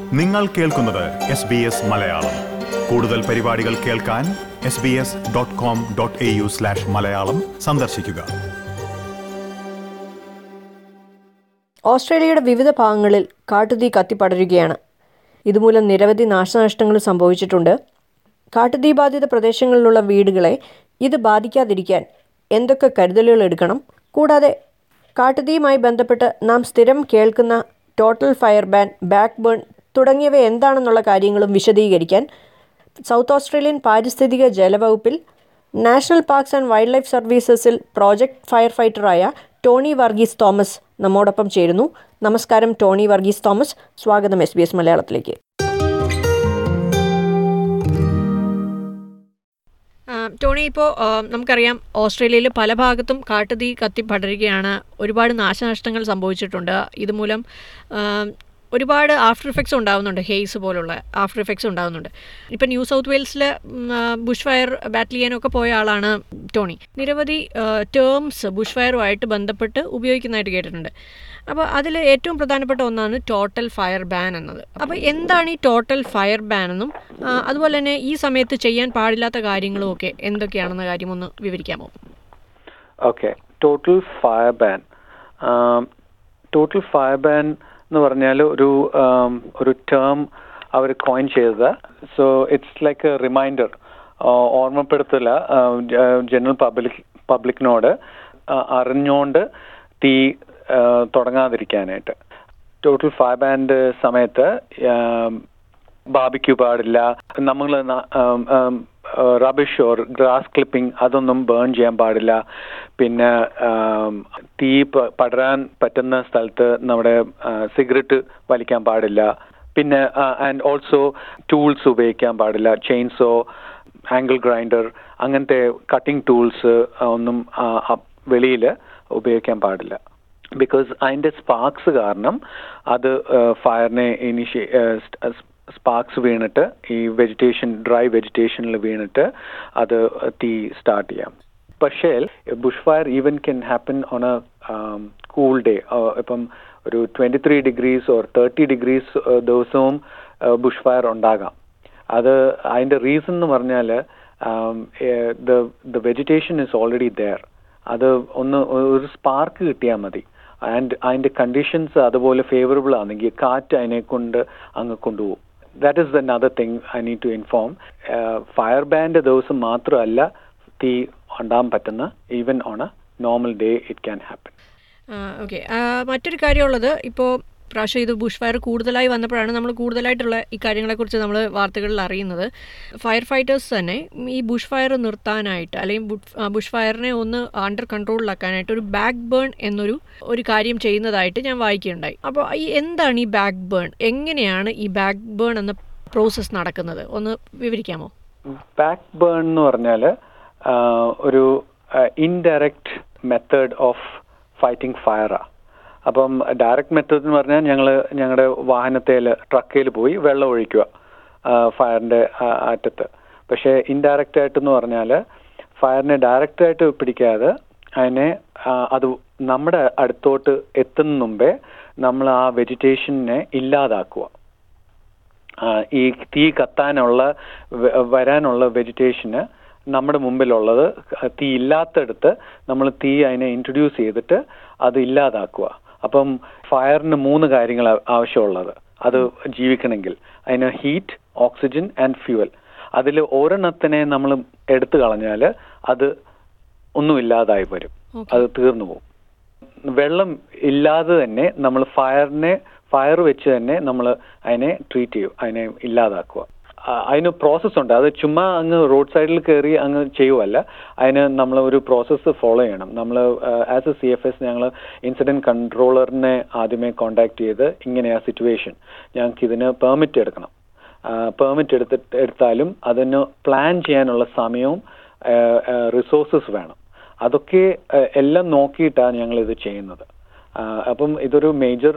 നിങ്ങൾ കേൾക്കുന്നത് S B S Malayalam കൂടുതൽ പരിപാടികൾ കേൾക്കാൻ S B S dot com dot A U slash Malayalam സന്ദർശിക്കുക ഓസ്ട്രേലിയയുടെ വിവിധ ഭാഗങ്ങളിൽ കാട്ടുതീ കത്തിപ്പടരുകയാണ് ഇതുമൂലം നിരവധി നാശനഷ്ടങ്ങൾ സംഭവിച്ചിട്ടുണ്ട് കാട്ടുതീ ബാധിത പ്രദേശങ്ങളിലുള്ള വീടുകളെ ഇത് ബാധിക്കാതിരിക്കാൻ എന്തൊക്കെ കരുതലുകൾ എടുക്കണം കൂടാതെ കാട്ടുതീയുമായി ബന്ധപ്പെട്ട് നാം സ്ഥിരം കേൾക്കുന്ന total fire ban back burn തുടങ്ങിയവ എന്താണെന്നുള്ള കാര്യങ്ങളും വിശദീകരിക്കാൻ സൗത്ത് ഓസ്ട്രേലിയൻ പാരിസ്ഥിതിക ജലവകുപ്പിൽ National Parks and wildlife സർവീസസിൽ പ്രോജക്ട് ഫയർ ഫൈറ്ററായ ടോണി വർഗീസ് തോമസ് നമ്മോടൊപ്പം ചേരുന്നു നമസ്കാരം ടോണി വർഗീസ് തോമസ് സ്വാഗതം എസ് ബി എസ് മലയാളത്തിലേക്ക് ആ, ടോണി ഇപ്പോൾ നമുക്കറിയാം ഓസ്ട്രേലിയയിൽ പല ഭാഗത്തും കാട്ടുതീ കത്തി പടരുകയാണ് ഒരുപാട് നാശനഷ്ടങ്ങൾ സംഭവിച്ചിട്ടുണ്ട് ഇതുമൂലം ആ, ഒരുപാട് ആഫ്റ്റർ ഇഫക്ട്സ് ഉണ്ടാകുന്നുണ്ട് ഹെയ്സ് പോലുള്ള ആഫ്റ്റർ ഇഫക്ട്സ് ഉണ്ടാകുന്നുണ്ട് ഇപ്പം ന്യൂ സൗത്ത് വെയിൽസിൽ ബുഷ് ഫയർ ബാറ്റിൽ ചെയ്യാനൊക്കെ പോയ ആളാണ് ടോണി നിരവധി ടേംസ് ബുഷ് ഫയറുമായിട്ട് ബന്ധപ്പെട്ട് ഉപയോഗിക്കുന്നതായിട്ട് കേട്ടിട്ടുണ്ട് അപ്പോൾ അതിൽ ഏറ്റവും പ്രധാനപ്പെട്ട ഒന്നാണ് ടോട്ടൽ ഫയർ ബാൻ എന്നത് അപ്പോൾ എന്താണ് ഈ ടോട്ടൽ ഫയർ ബാൻ എന്നും ആ, അതുപോലെ തന്നെ ഈ സമയത്ത് ചെയ്യാൻ പാടില്ലാത്ത കാര്യങ്ങളും ഒക്കെ എന്തൊക്കെയാണെന്ന കാര്യം ഒന്ന് വിവരിക്കാമോ okay total fire ban total fire ban എന്ന് പറഞ്ഞാൽ ഒരു um, ഒരു ടേം അവർ കോയിൻ ചെയ്തത് so it's like a reminder ഓർമ്മപ്പെടുത്തല ജനറൽ പബ്ലിക് പബ്ലിക്കിനോട് അറിഞ്ഞുകൊണ്ട് തീ ആ, തുടങ്ങാതിരിക്കാനായിട്ട് ടോട്ടൽ ഫയർ ബാൻഡ് സമയത്ത് ബാബിക്യൂ പാടില്ല നമ്മൾ റബിഷ് ഓർ ഗ്രാസ് ക്ലിപ്പിംഗ് അതൊന്നും ബേൺ ചെയ്യാൻ പാടില്ല പിന്നെ ആം, തീ പ- പടരാൻ പറ്റുന്ന സ്ഥലത്ത് നമ്മുടെ സിഗരറ്റ് വലിക്കാൻ പാടില്ല പിന്നെ ആൻഡ് ഓൾസോ ടൂൾസ് ഉപയോഗിക്കാൻ പാടില്ല ചെയിൻസോ ആംഗിൾ ഗ്രൈൻഡർ അങ്ങനത്തെ കട്ടിംഗ് ടൂൾസ് ഒന്നും വെളിയിൽ ഉപയോഗിക്കാൻ പാടില്ല ബിക്കോസ് അതിന്റെ സ്പാർക്സ് കാരണം അത് ഫയറിനെ ഇനിഷ്യ സ്പാർക്സ് വീണിട്ട് ഈ വെജിറ്റേഷൻ ഡ്രൈ വെജിറ്റേഷനിൽ വീണിട്ട് അത് തീ സ്റ്റാർട്ട് ചെയ്യാം പക്ഷേ bush fire even can happen on a cool day ഇപ്പം ഒരു twenty three degrees or thirty degrees ദിവസവും ബുഷ് ഫയർ ഉണ്ടാകാം അത് അതിന്റെ റീസൺ എന്ന് പറഞ്ഞാൽ the vegetation is already there അത് ഒന്ന് ഒരു സ്പാർക്ക് കിട്ടിയാൽ മതി ആൻഡ് അതിന്റെ കണ്ടീഷൻസ് അതുപോലെ ഫേവറബിൾ ആണെങ്കിൽ കാറ്റ് അതിനെ കൊണ്ട് അങ്ങ് കൊണ്ടുപോകും that is the other thing I need to inform fire ban ദിവസം മാത്രമല്ല തീ ഉണ്ടാകാൻ പറ്റുന്ന even on a normal day it can happen okay മറ്റൊരു കാര്യമുള്ളത് ഇപ്പോൾ പ്രാവശ്യം ഇത് ബുഷ് ഫയർ കൂടുതലായി വന്നപ്പോഴാണ് നമ്മൾ കൂടുതലായിട്ടുള്ള ഈ കാര്യങ്ങളെക്കുറിച്ച് നമ്മൾ വാർത്തകളിൽ അറിയുന്നത് ഫയർ ഫൈറ്റേഴ്സ് തന്നെ ഈ ബുഷ് ഫയർ നിർത്താനായിട്ട് അല്ലെങ്കിൽ ബുഷ് ഫയറിനെ ഒന്ന് അണ്ടർ കൺട്രോളിലാക്കാനായിട്ട് ഒരു ബാക്ക് ബേൺ എന്നൊരു ഒരു കാര്യം ചെയ്യുന്നതായിട്ട് ഞാൻ വായിക്കുകയുണ്ടായി അപ്പോൾ ഈ എന്താണ് ഈ ബാക്ക് ബേൺ എങ്ങനെയാണ് ഈ ബാക്ക് ബേൺ എന്ന പ്രോസസ്സ് നടക്കുന്നത് ഒന്ന് വിവരിക്കാമോ ബാക്ക് ബേൺ എന്ന് പറഞ്ഞാൽ ഒരു ഇൻഡയറക്റ്റ് മെത്തേഡ് ഓഫ് ഫൈറ്റിംഗ് ഫയറാ അപ്പം ഡയറക്റ്റ് മെത്തേഡ് എന്ന് പറഞ്ഞാൽ ഞങ്ങൾ ഞങ്ങളുടെ വാഹനത്തിൽ ട്രക്കയിൽ പോയി വെള്ളം ഒഴിക്കുക ഫയറിന്റെ അറ്റത്ത് പക്ഷേ ഇൻഡയറക്റ്റ് ആയിട്ടെന്ന് പറഞ്ഞാൽ ഫയറിനെ ഡയറക്റ്റ് ആയിട്ട് പിടിക്കാതെ അതിനെ ആ, അത് നമ്മുടെ അടുത്തോട്ട് എത്തുന്ന മുമ്പേ നമ്മൾ ആ വെജിറ്റേഷനെ ഇല്ലാതാക്കുക ആ, ഈ തീ കത്താനുള്ള വ- വരാനുള്ള വെജിറ്റേഷന് നമ്മുടെ മുമ്പിലുള്ളത് തീ ഇല്ലാത്തടത്ത് നമ്മൾ തീ അതിനെ ഇൻട്രൊഡ്യൂസ് ചെയ്തിട്ട് അത് ഇല്ലാതാക്കുക അപ്പം ഫയറിന് മൂന്ന് കാര്യങ്ങൾ ആവശ്യമുള്ളത് അത് ജീവിക്കണമെങ്കിൽ അതിന് ഹീറ്റ് ഓക്സിജൻ ആൻഡ് ഫ്യൂവൽ അതിൽ ഒരെണ്ണത്തിനെ നമ്മൾ എടുത്തു കളഞ്ഞാൽ അത് ഒന്നും ഇല്ലാതായി വരും അത് തീർന്നു പോകും വെള്ളം ഇല്ലാതെ തന്നെ നമ്മൾ ഫയറിനെ ഫയർ വെച്ച് തന്നെ നമ്മൾ അതിനെ ട്രീറ്റ് ചെയ്യും അതിനെ ഇല്ലാതാക്കുക ആ, അതിന് പ്രോസസ്സ് ഉണ്ട് അത് ചുമ്മാ അങ്ങ് റോഡ് സൈഡിൽ കയറി അങ്ങ് ചെയ്യുമല്ല അതിന് നമ്മൾ ഒരു പ്രോസസ്സ് ഫോളോ ചെയ്യണം നമ്മൾ as a C F S ഞങ്ങൾ ഇൻസിഡന്റ് കൺട്രോളറിനെ ആദ്യമേ കോണ്ടാക്ട് ചെയ്ത് ഇങ്ങനെയാ സിറ്റുവേഷൻ ഞങ്ങൾക്ക് ഇതിന് പെർമിറ്റ് എടുക്കണം പെർമിറ്റ് എടുത്തിട്ട് എടുത്താലും അതിന് പ്ലാൻ ചെയ്യാനുള്ള സമയവും റിസോഴ്സസ് വേണം അതൊക്കെ ആ, എല്ലാം നോക്കിയിട്ടാണ് ഞങ്ങൾ ഇത് ചെയ്യുന്നത് ആ, അപ്പം ഇതൊരു മേജർ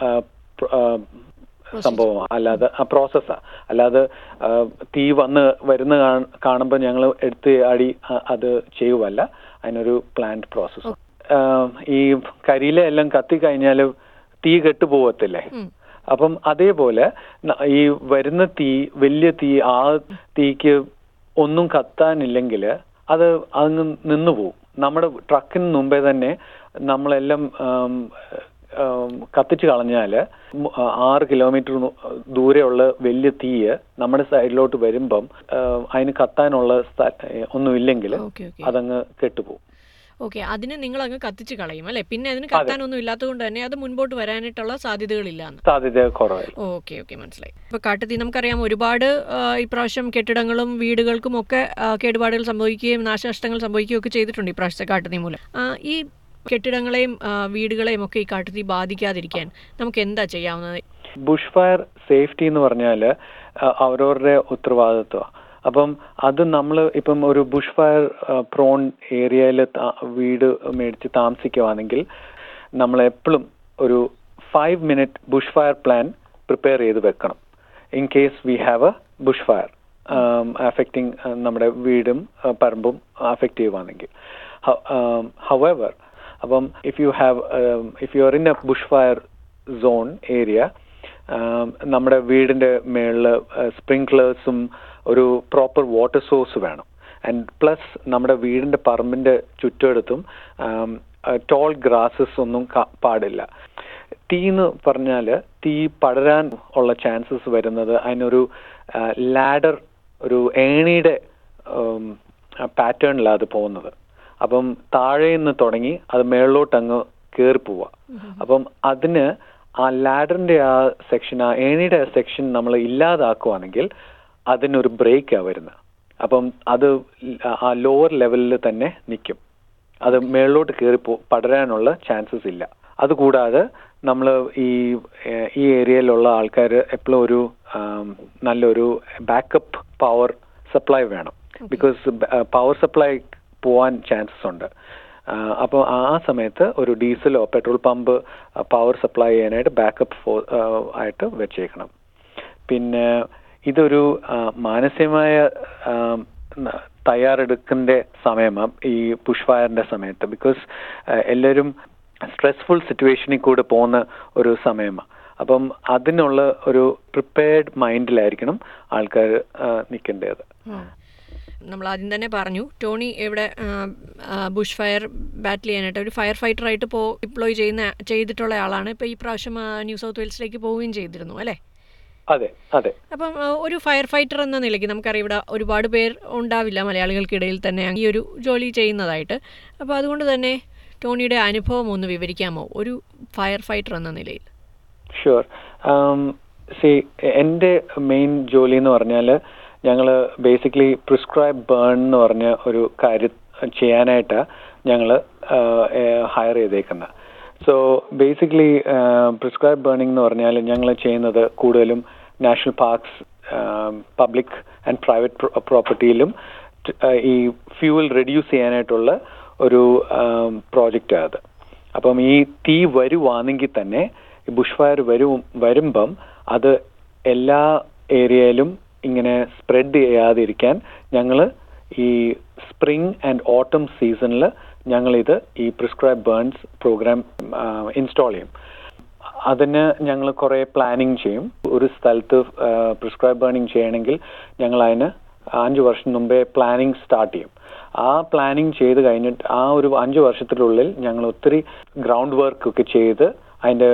സംഭവം അല്ലാതെ ആ പ്രോസസ്സാ അല്ലാതെ ആ, തീ വന്ന് വരുന്ന കാണുമ്പോൾ ഞങ്ങൾ എടുത്ത് അടി ആ, അത് ചെയ്യുവല്ല അതിനൊരു പ്ലാന്റ് പ്രോസസ്സ് ഈ കരിയില എല്ലാം കത്തി കഴിഞ്ഞാൽ തീ കെട്ടു പോവത്തില്ലേ അപ്പം അതേപോലെ ന- ഈ വരുന്ന തീ വലിയ തീ ആ തീക്ക് ഒന്നും കത്താനില്ലെങ്കിൽ അത് അങ്ങ് നിന്നു പോകും നമ്മുടെ ട്രക്കിന് മുമ്പേ തന്നെ നമ്മളെല്ലാം ആം, ആം, കത്തിച്ച് കളഞ്ഞാൽ ആറ് കിലോമീറ്റർ നു- ദൂരെയുള്ള വലിയ തീയ് നമ്മുടെ സൈഡിലോട്ട് വരുമ്പം ആ, അതിന് കത്താനുള്ള സ്ഥ- ഒന്നുമില്ലെങ്കിൽ ഓക്കെ ഓക്കെ അതങ്ങ് കെട്ടുപോകും ഓക്കെ അതിന് നിങ്ങൾ അങ്ങ് കത്തിച്ച് കളയും അല്ലേ പിന്നെ അതിന് കത്താനൊന്നും ഇല്ലാത്തതുകൊണ്ട് തന്നെ അത് മുൻപോട്ട് വരാനായിട്ടുള്ള സാധ്യതകളില്ല എന്ന് സാധ്യത കുറവായി ഓക്കെ ഓക്കെ മനസ്സിലായി ഇപ്പോൾ കാട്ടുതീ നമുക്കറിയാം ഒരുപാട് ആ, ഇപ്രാവശ്യം കെട്ടിടങ്ങളും വീടുകൾക്കും ഒക്കെ ആ, കേടുപാടുകൾ സംഭവിക്കുകയും നാശനഷ്ടങ്ങൾ സംഭവിക്കുകയും ഒക്കെ ചെയ്തിട്ടുണ്ട് ഇപ്രാവശ്യത്തെ കാട്ടുതീ മൂലം ആ, ഈ കെട്ടിടങ്ങളെയും ആ, വീടുകളെയും ഒക്കെ ഈ കാട്ടുതീ ബാധിക്കാതിരിക്കാൻ നമുക്ക് എന്താ ചെയ്യാവുന്നത് ബുഷ് ഫയർ സേഫ്റ്റി എന്ന് പറഞ്ഞാൽ അവരവരുടെ ഉത്തരവാദിത്വം അപ്പം അത് നമ്മൾ ഇപ്പം ഒരു ബുഷ് ഫയർ പ്രോൺ ഏരിയയിൽ വീട് മേടിച്ച് താമസിക്കുവാണെങ്കിൽ നമ്മൾ എപ്പോഴും ഒരു five minute bush fire plan prepare ചെയ്ത് വെക്കണം in case we have a bush fire affecting നമ്മുടെ വീടും ആ, പറമ്പും അഫക്റ്റ് ചെയ്യുവാണെങ്കിൽ ഹവെവർ അപ്പം if you have if you are in a bush fire zone area നമ്മുടെ വീടിന്റെ മേളിൽ സ്പ്രിങ്ക്ലേഴ്സും ഒരു പ്രോപ്പർ വാട്ടർ സോഴ്സ് വേണം ആൻഡ് പ്ലസ് നമ്മുടെ വീടിന്റെ പറമ്പിന്റെ ചുറ്റുവട്ടത്തും ടോൾ ഗ്രാസസ് ഒന്നും ക- പാടില്ല തീ എന്ന് പറഞ്ഞാൽ തീ പടരാൻ ഉള്ള ചാൻസസ് വരുന്നത് അതിനൊരു ലാഡർ ഒരു ഏണിയുടെ പാറ്റേണിലാണ് അത് പോകുന്നത് അപ്പം താഴെ നിന്ന് തുടങ്ങി അത് മേളിലോട്ട് അങ്ങ് കയറി പോവുക അപ്പം അതിന് ആ ലാഡറിന്റെ ആ സെക്ഷൻ ആ ഏണിയുടെ സെക്ഷൻ നമ്മൾ ഇല്ലാതാക്കുവാണെങ്കിൽ അതിനൊരു ബ്രേക്കാണ് വരുന്നത് അപ്പം അത് ആ ലോവർ ലെവലിൽ തന്നെ നിൽക്കും അത് മേളിലോട്ട് കയറി പോ പടരാനുള്ള ചാൻസസ് ഇല്ല അതുകൂടാതെ നമ്മൾ ഈ ഏഹ്, ഈ ഏരിയയിലുള്ള ആൾക്കാർ എപ്പോഴും ഒരു ആം, നല്ലൊരു ബാക്കപ്പ് പവർ സപ്ലൈ വേണം ബിക്കോസ് പവർ സപ്ലൈ പോവാൻ ചാൻസസ് ഉണ്ട് അപ്പോൾ ആ സമയത്ത് ഒരു ഡീസലോ പെട്രോൾ പമ്പ് പവർ സപ്ലൈ ചെയ്യാനായിട്ട് ബാക്കപ്പ് ഫോ ആയിട്ട് വെച്ചേക്കണം പിന്നെ ഇതൊരു ആ, മാനസികമായ ആ, ന- തയ്യാറെടുക്കേണ്ട സമയമാണ് ഈ പുഷ് ഫയറിന്റെ സമയത്ത് ബിക്കോസ് എല്ലാവരും സ്ട്രെസ്ഫുൾ സിറ്റുവേഷനിൽ കൂടെ പോകുന്ന ഒരു സമയമാണ് അപ്പം അതിനുള്ള ഒരു പ്രിപ്പയർഡ് മൈൻഡിലായിരിക്കണം ആൾക്കാർ നിൽക്കേണ്ടത് നമ്മൾ ആദ്യം തന്നെ പറഞ്ഞു ടോണി ഇവിടെ ആ, ആ, ബുഷ് ഫയർ ബാറ്റിൽ ചെയ്യാനായിട്ട് ഒരു ഫയർ ഫൈറ്ററായിട്ട് പോ ഡിപ്ലോയ് ചെയ്യുന്ന ചെയ്തിട്ടുള്ള ആളാണ് ഇപ്പോൾ ഈ പ്രാവശ്യം ആ, ന്യൂ സൗത്ത് വെയിൽസിലേക്ക് പോവുകയും ചെയ്തിരുന്നു അല്ലേ അതെ അതെ അപ്പം ആ, ഒരു ഫയർ ഫൈറ്റർ എന്ന നിലയ്ക്ക് നമുക്കറിയാം ഇവിടെ ഒരുപാട് പേർ ഉണ്ടാവില്ല മലയാളികൾക്കിടയിൽ തന്നെ ഈ ഒരു ജോലി ചെയ്യുന്നതായിട്ട് അപ്പോൾ അതുകൊണ്ട് തന്നെ ടോണിയുടെ അനുഭവം ഒന്ന് വിവരിക്കാമോ ഒരു ഫയർ ഫൈറ്റർ എന്ന നിലയിൽ ഷുവർ സി എൻ്റെ മെയിൻ ജോലി എന്ന് പറഞ്ഞാൽ ഞങ്ങൾ ബേസിക്കലി പ്രിസ്ക്രൈബ് ബേൺ എന്ന് പറഞ്ഞ ഒരു കാര്യം ചെയ്യാനായിട്ട് ഞങ്ങൾ ഹയർ ചെയ്തേക്കുന്നത് സോ ബേസിക്കലി പ്രിസ്ക്രൈബ് ബേണിംഗ് എന്ന് പറഞ്ഞാൽ ഞങ്ങൾ ചെയ്യുന്നത് കൂടുതലും National Parks public and private പ്രോപ്പർട്ടിയിലും ഈ ഫ്യൂവൽ റെഡ്യൂസ് ചെയ്യാനായിട്ടുള്ള ഒരു പ്രോജക്റ്റാണ് അത് അപ്പം ഈ തീ വരുവാണെങ്കിൽ തന്നെ ഈ ബുഷ് ഫയർ വരും വരുമ്പം അത് എല്ലാ ഏരിയയിലും ഇങ്ങനെ സ്പ്രെഡ് ചെയ്യാതിരിക്കാൻ ഞങ്ങൾ ഈ സ്പ്രിംഗ് ആൻഡ് ഓട്ടം സീസണിൽ ഞങ്ങളിത് ഈ പ്രിസ്ക്രൈബ് ബേൺസ് പ്രോഗ്രാം ഇൻസ്റ്റാൾ ചെയ്യും അതിന് ഞങ്ങൾ കുറേ പ്ലാനിങ് ചെയ്യും ഒരു സ്ഥലത്ത് പ്രിസ്ക്രൈബ് ബേണിംഗ് ചെയ്യണമെങ്കിൽ ഞങ്ങൾ അതിന് അഞ്ച് വർഷം മുമ്പേ പ്ലാനിങ് സ്റ്റാർട്ട് ചെയ്യും ആ പ്ലാനിങ് ചെയ്ത് കഴിഞ്ഞിട്ട് ആ ഒരു അഞ്ച് വർഷത്തിനുള്ളിൽ ഞങ്ങൾ ഒത്തിരി ഗ്രൗണ്ട് വർക്ക് ഒക്കെ ചെയ്ത് അതിൻ്റെ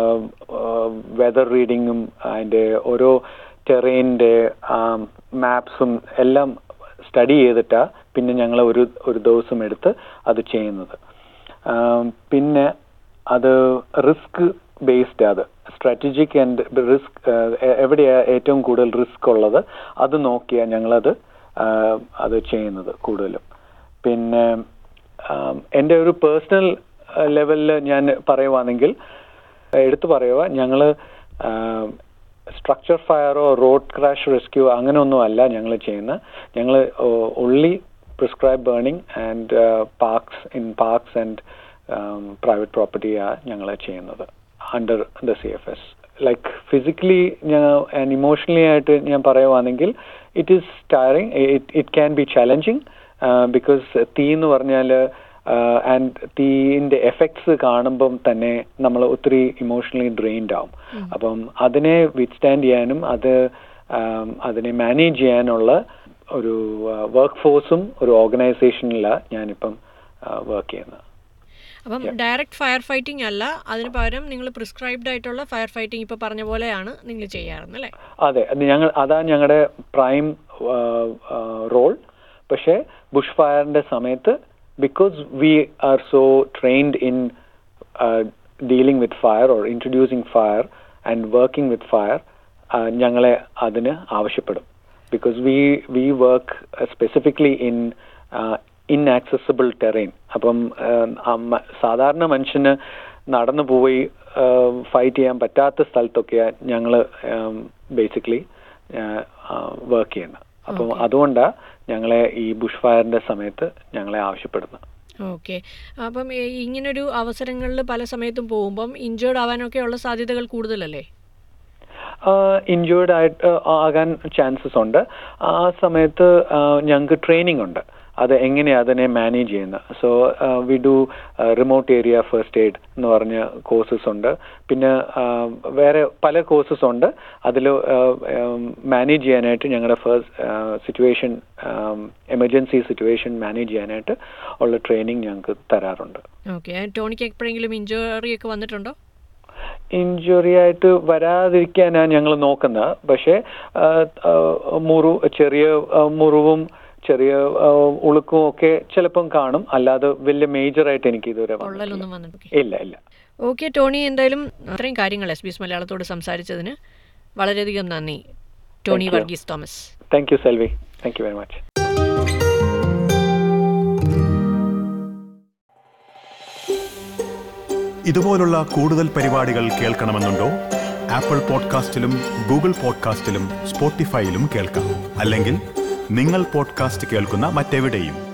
വെതർ റീഡിങ്ങും അതിൻ്റെ ഓരോ ടെറൈൻ്റെ മാപ്സും എല്ലാം സ്റ്റഡി ചെയ്തിട്ടാ പിന്നെ ഞങ്ങൾ ഒരു ഒരു ദിവസം എടുത്ത് അത് ചെയ്യുന്നത് ആം, പിന്നെ അത് റിസ്ക് ബേസ്ഡ് അത് സ്ട്രാറ്റജിക് ആൻഡ് റിസ്ക് എവിടെയാ ഏറ്റവും കൂടുതൽ റിസ്ക് ഉള്ളത് അത് നോക്കിയാണ് ഞങ്ങളത് ആ, അത് ചെയ്യുന്നത് കൂടുതലും പിന്നെ ആം, എൻ്റെ ഒരു പേഴ്സണൽ ലെവലിൽ ഞാൻ പറയുവാണെങ്കിൽ എടുത്തു പറയുക ഞങ്ങൾ സ്ട്രക്ചർ ഫയറോ റോഡ് ക്രാഷ് റെസ്ക്യൂ അങ്ങനെയൊന്നും അല്ല ഞങ്ങൾ ചെയ്യുന്നത് ഞങ്ങൾ only prescribe burning and parks in parks and private പ്രോപ്പർട്ടിയാണ് ഞങ്ങൾ ചെയ്യുന്നത് under the C F S like physically ഞാൻ ആൻഡ് ഇമോഷണലി ആയിട്ട് ഞാൻ പറയുവാണെങ്കിൽ it is tiring it can be challenging because തീ എന്ന് പറഞ്ഞാൽ ആൻഡ് തീൻ്റെ എഫക്ട്സ് കാണുമ്പം തന്നെ നമ്മൾ ഒത്തിരി ഇമോഷണലി ഡ്രെയിൻഡ് ആവും അപ്പം അതിനെ വിത്ത്സ്റ്റാൻഡ് ചെയ്യാനും അത് ആം, അതിനെ മാനേജ് ചെയ്യാനുള്ള ഒരു വർക്ക് ഫോഴ്സും ഒരു ഓർഗനൈസേഷനിലാണ് ഞാനിപ്പം വർക്ക് ചെയ്യുന്നത് അപ്പം ഡയറക്റ്റ് ഫയർ ഫൈറ്റിംഗ് അല്ല അതിന് പകരം നിങ്ങൾ പ്രിസ്ക്രൈബ്ഡ് ആയിട്ടുള്ള ഫയർ ഫൈറ്റിംഗ് ഇപ്പോൾ പറഞ്ഞ പോലെയാണ് നിങ്ങൾ ചെയ്യാറുണ്ട് അല്ലേ അതെ അത് ഞങ്ങൾ അതാണ് ഞങ്ങളുടെ പ്രൈം റോൾ പക്ഷേ ബുഷ് ഫയറിന്റെ സമയത്ത് because we are so trained in dealing with fire or introducing fire and working with fire ഞങ്ങളെ അതിന് ആവശ്യപ്പെടും because we we work specifically in inaccessible terrain അപ്പം ആഹ്, അമ്മ- സാധാരണ മനുഷ്യന് നടന്നു പോയി ഫൈറ്റ് ചെയ്യാൻ പറ്റാത്ത സ്ഥലത്തൊക്കെയാണ് ഞങ്ങൾ ബേസിക്കലി വർക്ക് ചെയ്യുന്നത് അപ്പം അതുകൊണ്ടാണ് ഞങ്ങളെ ഈ ബുഷ് ഫയറിന്റെ സമയത്ത് ഞങ്ങളെ ആവശ്യപ്പെടുന്നത് ഓക്കെ അപ്പം ഈ ഇങ്ങനൊരു അവസരങ്ങളിൽ പല സമയത്തും പോകുമ്പം ഇഞ്ചേർഡ് ആവാനൊക്കെ ഉള്ള സാധ്യതകൾ കൂടുതലല്ലേ ഇൻജേർഡ് ആയിട്ട് ആകാൻ ചാൻസസ് ഉണ്ട് ആ സമയത്ത് ഞങ്ങൾക്ക് ട്രെയിനിങ് ഉണ്ട് അത് എങ്ങനെയാണ് അതിനെ മാനേജ് ചെയ്യുന്നത് so we do remote area first aid എന്ന് പറഞ്ഞ കോഴ്സസ് ഉണ്ട് പിന്നെ ആ, വേറെ പല കോഴ്സസ് ഉണ്ട് അതിൽ മാനേജ് ചെയ്യാനായിട്ട് ഞങ്ങളുടെ first situation emergency situation manage ചെയ്യാനായിട്ട് ഉള്ള ട്രെയിനിങ് ഞങ്ങൾക്ക് തരാറുണ്ട് ഓക്കെ ടോണിക്ക് എപ്പോഴെങ്കിലും ഇഞ്ചുറി ഒക്കെ വന്നിട്ടുണ്ടോ ഇഞ്ചുറി ആയിട്ട് വരാതിരിക്കാനാണ് ഞങ്ങൾ നോക്കുന്നത് പക്ഷേ ആ, ആ, മുറു ചെറിയ ആ, മുറിവും ചെറിയ ആ, ഉളുക്കും ഒക്കെ ചിലപ്പം കാണും അല്ലാതെ വലിയ മേജർ ആയിട്ട് എനിക്ക് ഇതുവരെ വന്നിട്ടില്ല. പൊള്ളലൊന്നും വന്നിട്ട് ഇല്ല ഇല്ല ഓക്കെ ടോണി എന്തായാലും അത്രയും കാര്യങ്ങൾ എസ് ബി എസ് മലയാളത്തോട് സംസാരിച്ചതിന് വളരെയധികം നന്ദി Tony Thank you. Varghese Thomas thank you Selvi thank you very much ഇതുപോലുള്ള കൂടുതൽ പരിപാടികൾ കേൾക്കണമെന്നുണ്ടോ ആപ്പിൾ പോഡ്കാസ്റ്റിലും ഗൂഗിൾ പോഡ്കാസ്റ്റിലും സ്പോട്ടിഫൈയിലും കേൾക്കാം അല്ലെങ്കിൽ നിങ്ങൾ പോഡ്കാസ്റ്റ് കേൾക്കുന്ന മറ്റെവിടെയും